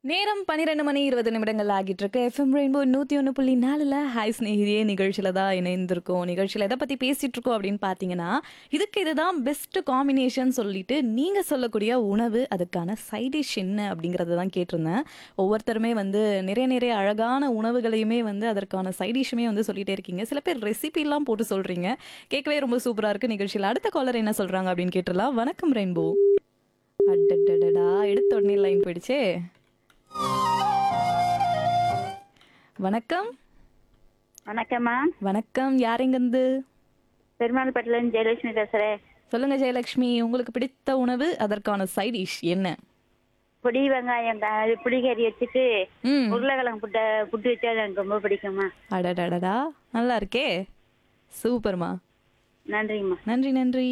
நேரம் பன்னிரெண்டு மணி இருபது நிமிடங்கள் ஆகிட்டு இருக்கு எஃப்எம் ரெயின்போ நூற்றி ஒன்று புள்ளி நாலில் ஹாய் ஸ்நேகிதியே நிகழ்ச்சியில் தான் இணைந்திருக்கோம் நிகழ்ச்சியில் எதை பற்றி பேசிகிட்டு இருக்கோம் அப்படின்னு பார்த்தீங்கன்னா இதுக்கு இதுதான் பெஸ்ட் காம்பினேஷன் சொல்லிட்டு நீங்கள் சொல்லக்கூடிய உணவு அதுக்கான சைடிஷ் என்ன அப்படிங்கிறத தான் கேட்டிருந்தேன் ஒவ்வொருத்தருமே வந்து நிறைய நிறைய அழகான உணவுகளையுமே வந்து அதற்கான சைடிஷுமே வந்து சொல்லிட்டே இருக்கீங்க சில பேர் ரெசிபிலாம் போட்டு சொல்கிறீங்க கேட்கவே ரொம்ப சூப்பராக இருக்குது நிகழ்ச்சியில் அடுத்த காலர் என்ன சொல்கிறாங்க அப்படின்னு கேட்டுடலாம் வணக்கம் ரெயின்போ அடடடடா எடுத்த உடனே லைன் போயிடுச்சே வணக்கம் வணக்கம்மா வணக்கம் யாரெங்கிருந்து பெருமாள்பட்டிலேருந்து ஜெயலட்சுமி பேசுகிறேன் சொல்லுங்க ஜெயலட்சுமி உங்களுக்கு பிடித்த உணவு அதற்கான சைட் டிஷ் என்ன புளி வெங்காயம் க- புளிக்கறி வச்சுட்டு ம் உருளைக்கிழங்கு புட்டை புட்டு வச்சா எனக்கு ரொம்ப பிடிக்கும்மா அடடடடா நல்லா இருக்கே சூப்பர்மா நன்றிங்கம்மா நன்றி நன்றி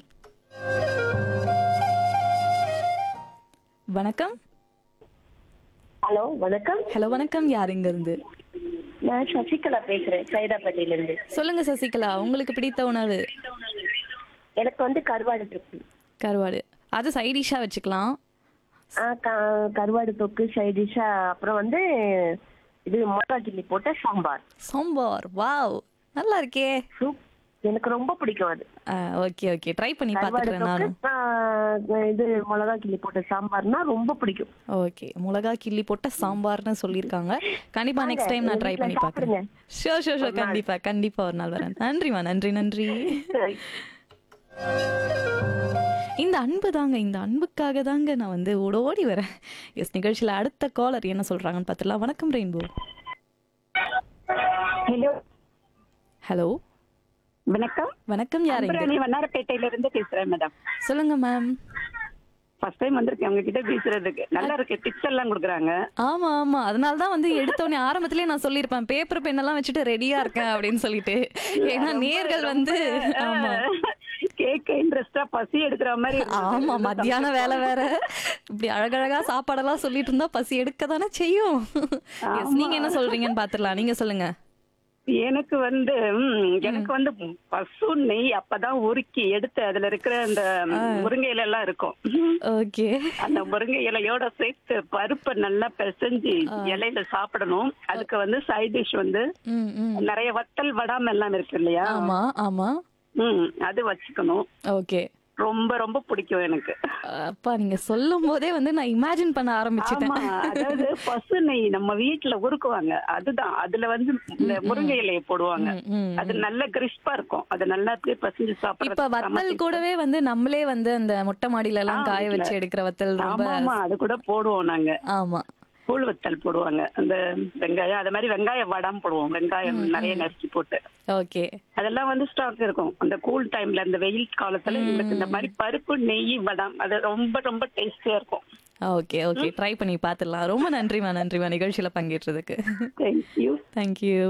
வணக்கம் ஹலோ வணக்கம் ஹலோ வணக்கம் யார் இங்க இருந்து நான் சசிகலா பேசுறேன் சைதாப்பேட்டையில இருந்து சொல்லுங்க சசிகலா உங்களுக்கு பிடித்த உணவு எனக்கு வந்து கருவாடு தொக்கு கருவாடு அது சைட் டிஷ்ஷா வச்சுக்கலாம் ஆ, க- கருவாடு தொக்கு சைடிஷா அப்புறம் வந்து இது மிளகா கிள்ளி போட்ட சாம்பார் சாம்பார் வாவ் நல்லா இருக்கே சூப் எனக்கு ரொம்ப பிடிக்கும் அது ஓகே ஓகே ட்ரை பண்ணி கருவாடு பார்த்துக்கிறேன் தொக்கு நானும் ஆ, இது மிளகா கிள்ளி போட்ட சாம்பார்னா ரொம்ப பிடிக்கும் ஓகே மிளகா கிள்ளி போட்ட சாம்பார்னு சொல்லியிருக்காங்க கண்டிப்பா நெக்ஸ்ட் டைம் நான் ட்ரை வீட்ல பண்ணி பார்க்குறேன் ஷோர் ஷோர் ஷோர் கண்டிப்பா கண்டிப்பா ஒரு நாள் வரேன் நன்றிமா நன்றி நன்றி இந்த அன்பு தாங்க இந்த அன்புக்காக தாங்க நான் வந்து ஓடோடி வரேன் எஸ் நிகழ்ச்சியில் அடுத்த காலர் என்ன சொல்றாங்கன்னு பார்த்துலாம் வணக்கம் ரெயின்போ ஹலோ ஹலோ வணக்கம் வணக்கம் யாருங்க அன்புராணி வண்ணாரப்பேட்டையில இருந்து பேசுறேன் மேடம் சொல்லுங்க மேம் ஃபர்ஸ்ட் டைம் வந்திருக்கேன் உங்ககிட்ட பேசுறதுக்கு நல்லா இருக்கு டிப்ஸ் எல்லாம் கொடுக்குறாங்க ஆமா ஆமா அதனால தான் வந்து எடுத்தோடனே ஆரம்பத்திலே நான் சொல்லியிருப்பேன் பேப்பர் பெண்ணெல்லாம் வச்சுட்டு ரெடியா இருக்கேன் அப்படின்னு சொல்லிட்டு ஏன்னா நேர்கள் வந்து ஆமா கேட்க இன்ட்ரெஸ்டா பசி எடுக்கிற மாதிரி இருந்தது. ஆமா மத்தியான வேலை வேற இப்படி அழகழகா சாப்பாடெல்லாம் சொல்லிட்டு இருந்தா பசி எடுக்க தானே செய்யும் Yes, நீங்க என்ன சொல்றீங்கன்னு பாத்துடலாம் நீங்க சொல்லுங்க எனக்கு வந்து ம், எனக்கு வந்து பசு நெய் அப்பதான் உருக்கி எடுத்து அதுல இருக்கிற அந்த முருங்கை இலை எல்லாம் இருக்கும் ஓகே அந்த முருங்கை இலையோட சேர்த்து பருப்பை நல்லா பிசைஞ்சு இலையில சாப்பிடணும் அதுக்கு வந்து சைட் டிஷ் வந்து ம் ம் நிறைய வத்தல் வடாம எல்லாம் இருக்கு இல்லையா ஆமா ஆமா ம் அது வச்சுக்கணும் ஓகே ரொம்ப ரொம்ப பிடிக்கும் எனக்கு அப்பா நீங்க சொல்லும் போதே வந்து நான் இமேஜின் பண்ண ஆரம்பிச்சிட்டேன் ஆமா அதாவது பசு நெய் நம்ம வீட்டுல உருக்குவாங்க அதுதான் அதுல வந்து இந்த முருங்கை இலையை போடுவாங்க ம், ம். அது நல்ல கிறிஸ்பா இருக்கும் அது நல்லா அப்படியே பசஞ்சு இப்ப சாப்பிடுறது வத்தல் கூடவே வந்து நம்மளே வந்து அந்த மொட்டை மாடியில எல்லாம் ஆ, காய வீட்ல. வச்சு எடுக்கிற வத்தல் ரொம்ப ஆமா ஆமா அது கூட போடுவோம் நாங்க ஆமா கூழ் வத்தல் போடுவாங்க அந்த வெங்காயம் அது மாதிரி வெங்காயம் வடாம் போடுவோம் வெங்காயம் நிறைய நறுக்கி போட்டு ஓகே அதெல்லாம் வந்து ஸ்டாக் இருக்கும் அந்த கூல் டைம்ல அந்த வெயில் காலத்துல எங்களுக்கு இந்த மாதிரி பருப்பு நெய் வடாம் அது ரொம்ப ரொம்ப டேஸ்டியா இருக்கும் ஓகே ஓகே ட்ரை பண்ணி பார்த்துடலாம் ரொம்ப நன்றிமா நன்றிமா நிகழ்ச்சியில பங்கேற்றதுக்கு தேங்க்யூ தேங்க்யூ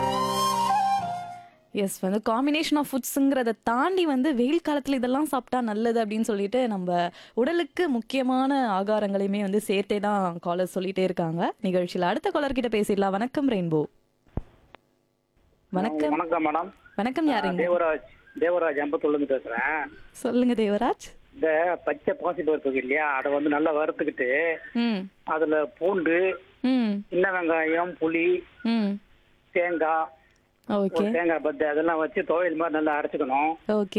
எஸ் வந்து காம்பினேஷன் ஆஃப் ஃபுட்ஸுங்கிறத தாண்டி வந்து வெயில் காலத்தில் இதெல்லாம் சாப்பிட்டா நல்லது அப்படின்னு சொல்லிட்டு நம்ம உடலுக்கு முக்கியமான ஆகாரங்களையுமே வந்து சேர்த்தே தான் காலர் சொல்லிட்டே இருக்காங்க நிகழ்ச்சியில் அடுத்த காலர் கிட்ட பேசிடலாம் வணக்கம் ரெயின்போ வணக்கம் வணக்கம் மேடம் வணக்கம் யாருங்க தேவராஜ் தேவராஜ் அம்பத்தூர்லேருந்து பேசுறேன் சொல்லுங்க தேவராஜ் இந்த பச்சை பாசி பருப்பு இல்லையா அதை வந்து நல்லா வறுத்துக்கிட்டு ம் அதுல பூண்டு ம் சின்ன வெங்காயம் புளி ம் தேங்காய் ஓகே ஒரு தேங்காய் பத்து அதெல்லாம் வச்சு துவையல் மாதிரி நல்லா அரைச்சுக்கணும் ஓகே